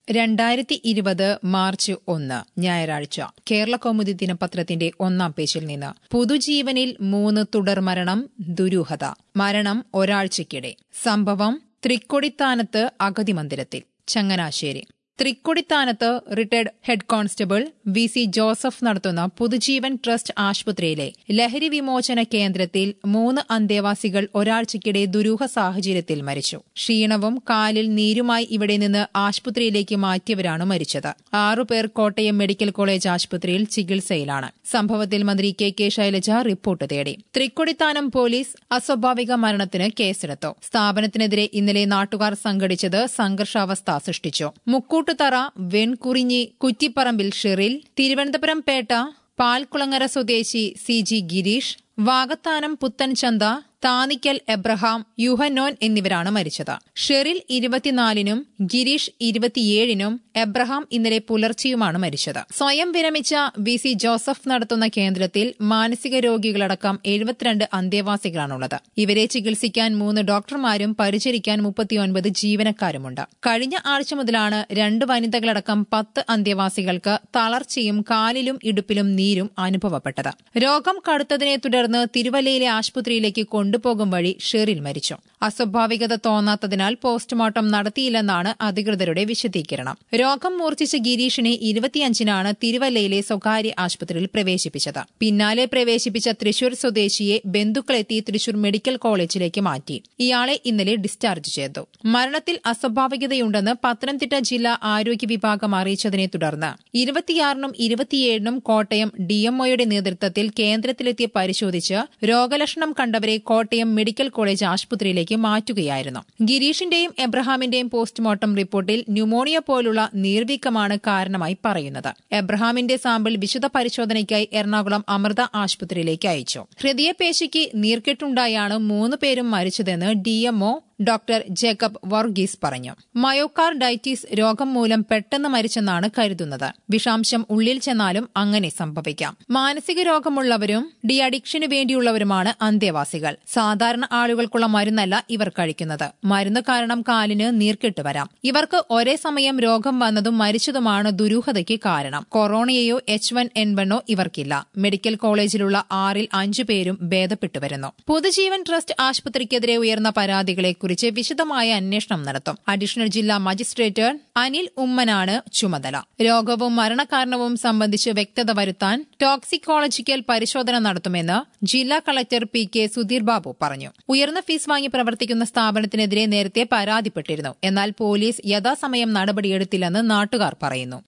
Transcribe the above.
രണ്ടായിരത്തി ഇരുപത് മാർച്ച് ഒന്ന് ഞായറാഴ്ച കേരള കൗമുദി ദിനപത്രത്തിന്റെ ഒന്നാം പേജിൽ നിന്ന് പുതുജീവനിൽ മൂന്ന് തുടർമരണം ദുരൂഹത മരണം ഒരാഴ്ചയ്ക്കിടെ സംഭവം തൃക്കൊടിത്താനത്ത് അഗതി മന്ദിരത്തിൽ ചങ്ങനാശ്ശേരി തൃക്കൊടിത്താനത്ത് retired head constable V C Joseph നടത്തുന്ന പുതുജീവൻ ട്രസ്റ്റ് ആശുപത്രിയിലെ ലഹരി വിമോചന കേന്ദ്രത്തിൽ മൂന്ന് അന്തേവാസികൾ ഒരാഴ്ചയ്ക്കിടെ ദുരൂഹ സാഹചര്യത്തിൽ മരിച്ചു ക്ഷീണവും കാലിൽ നീരുമായി ഇവിടെ നിന്ന് ആശുപത്രിയിലേക്ക് മാറ്റിയവരാണ് മരിച്ചത് ആറുപേർ കോട്ടയം മെഡിക്കൽ കോളേജ് ആശുപത്രിയിൽ ചികിത്സയിലാണ് സംഭവത്തിൽ മന്ത്രി കെ കെ ശൈലജ റിപ്പോർട്ട് തേടി തൃക്കൊടിത്താനം പോലീസ് അസ്വാഭാവിക മരണത്തിന് കേസെടുത്തു സ്ഥാപനത്തിനെതിരെ ഇന്നലെ നാട്ടുകാർ സംഘടിച്ചത് സംഘർഷാവസ്ഥ സൃഷ്ടിച്ചു മുക്കൂട്ടുതറ വെൺകുറിഞ്ഞി കുറ്റിപ്പറമ്പിൽ ഷെറിൽ തിരുവനന്തപുരം പേട്ട പാൽക്കുളങ്ങര സ്വദേശി സി ജി ഗിരീഷ് വാകത്താനം പുത്തൻചന്ത താനിക്കൽ എബ്രഹാം യുഹനോൻ എന്നിവരാണ് മരിച്ചത് ഷെറിൽ ഇരുപത്തിനാലിനും ഗിരീഷ് ഇരുപത്തിയേഴിനും എബ്രഹാം ഇന്നലെ പുലർച്ചെയുമാണ് മരിച്ചത് സ്വയം വിരമിച്ച വി സി ജോസഫ് നടത്തുന്ന കേന്ദ്രത്തിൽ മാനസിക രോഗികളടക്കം എഴുപത്തിരണ്ട് അന്തേവാസികളാണുള്ളത് ഇവരെ ചികിത്സിക്കാൻ മൂന്ന് ഡോക്ടർമാരും പരിചരിക്കാൻ മുപ്പത്തിയൊൻപത് ജീവനക്കാരുമുണ്ട് കഴിഞ്ഞ ആഴ്ച മുതലാണ് രണ്ട് വനിതകളടക്കം പത്ത് അന്തേവാസികൾക്ക് തളർച്ചയും കാലിലും ഇടുപ്പിലും നീരും അനുഭവപ്പെട്ടത് രോഗം കടുത്തതിനെ തുടർന്ന് തിരുവല്ലയിലെ ആശുപത്രിയിലേക്ക് കൊണ്ടുപോകും വഴി ഷെറിൽ മരിച്ചു അസ്വാഭാവികത തോന്നാത്തതിനാൽ പോസ്റ്റ്മോർട്ടം നടത്തിയില്ലെന്നാണ് അധികൃതരുടെ വിശദീകരണം രോഗം മൂർച്ഛിച്ച ഗിരീഷിനെ ഇരുപത്തിയഞ്ചിനാണ് തിരുവല്ലയിലെ സ്വകാര്യ ആശുപത്രിയിൽ പ്രവേശിപ്പിച്ചത് പിന്നാലെ പ്രവേശിപ്പിച്ച തൃശൂർ സ്വദേശിയെ ബന്ധുക്കളെത്തി തൃശൂർ മെഡിക്കൽ കോളേജിലേക്ക് മാറ്റി ഇയാളെ ഇന്നലെ ഡിസ്ചാർജ് ചെയ്തു മരണത്തിൽ അസ്വാഭാവികതയുണ്ടെന്ന് പത്തനംതിട്ട ജില്ലാ ആരോഗ്യ വിഭാഗം അറിയിച്ചതിനെ തുടർന്ന് ഇരുപത്തിയാറിനും ഇരുപത്തിയേഴിനും കോട്ടയം ഡിഎംഒയുടെ നേതൃത്വത്തിൽ കേന്ദ്രത്തിലെത്തി പരിശോധിച്ച് രോഗലക്ഷണം കണ്ടവരെ കോട്ടയം മെഡിക്കൽ കോളേജ് ആശുപത്രിയിലേക്ക് മാറ്റുകയായിരുന്നു ഗിരീഷിന്റെയും എബ്രഹാമിന്റെയും പോസ്റ്റ്മോർട്ടം റിപ്പോർട്ടിൽ ന്യൂമോണിയ പോലുള്ള നീർവീക്കമാണ് കാരണമായി പറയുന്നത് എബ്രഹാമിന്റെ സാമ്പിൾ വിശദ പരിശോധനയ്ക്കായി എറണാകുളം അമൃത ആശുപത്രിയിലേക്ക് അയച്ചു ഹൃദയപേശിക്ക് നീർക്കെട്ടുണ്ടായാണ് മൂന്ന് പേരും മരിച്ചതെന്ന് ഡിഎംഒ ഡോക്ടർ ജേക്കബ് വർഗീസ് പറഞ്ഞു മയോകാർഡൈറ്റിസ് രോഗം മൂലം പെട്ടെന്ന് മരിച്ചെന്നാണ് കരുതുന്നത് വിഷാംശം ഉള്ളിൽ ചെന്നാലും അങ്ങനെ സംഭവിക്കാം മാനസിക രോഗമുള്ളവരും ഡി അഡിക്ഷന് വേണ്ടിയുള്ളവരുമാണ് അന്തേവാസികൾ സാധാരണ ആളുകൾക്കുള്ള മരുന്നല്ല ഇവർ കഴിക്കുന്നത് മരുന്ന് കാരണം കാലിന് നീർക്കെട്ട് വരാം ഇവർക്ക് ഒരേ സമയം രോഗം വന്നതും മരിച്ചതുമാണ് ദുരൂഹതയ്ക്ക് കാരണം കൊറോണയെയോ എച്ച് വൺ എൻ വണ്ണോ ഇവർക്കില്ല മെഡിക്കൽ കോളേജിലുള്ള ആറിൽ അഞ്ചു പേരും ഭേദപ്പെട്ടു വരുന്നു പൊതുജീവൻ ട്രസ്റ്റ് ആശുപത്രിക്കെതിരെ ഉയർന്ന പരാതികളെക്കുറിച്ച് വിശദമായ അന്വേഷണം നടത്തും അഡീഷണൽ ജില്ലാ മജിസ്ട്രേറ്റ് അനിൽ ഉമ്മനാണ് ചുമതല രോഗവും മരണകാരണവും സംബന്ധിച്ച് വ്യക്തത വരുത്താൻ ടോക്സിക്കോളജിക്കൽ പരിശോധന നടത്തുമെന്ന് ജില്ലാ collector P K Sudheer Babu പറഞ്ഞു ഉയർന്ന ഫീസ് വാങ്ങി പ്രവർത്തിക്കുന്ന സ്ഥാപനത്തിനെതിരെ നേരത്തെ പരാതിപ്പെട്ടിരുന്നു എന്നാൽ പോലീസ് യഥാസമയം നടപടിയെടുത്തില്ലെന്ന് നാട്ടുകാർ പറയുന്നു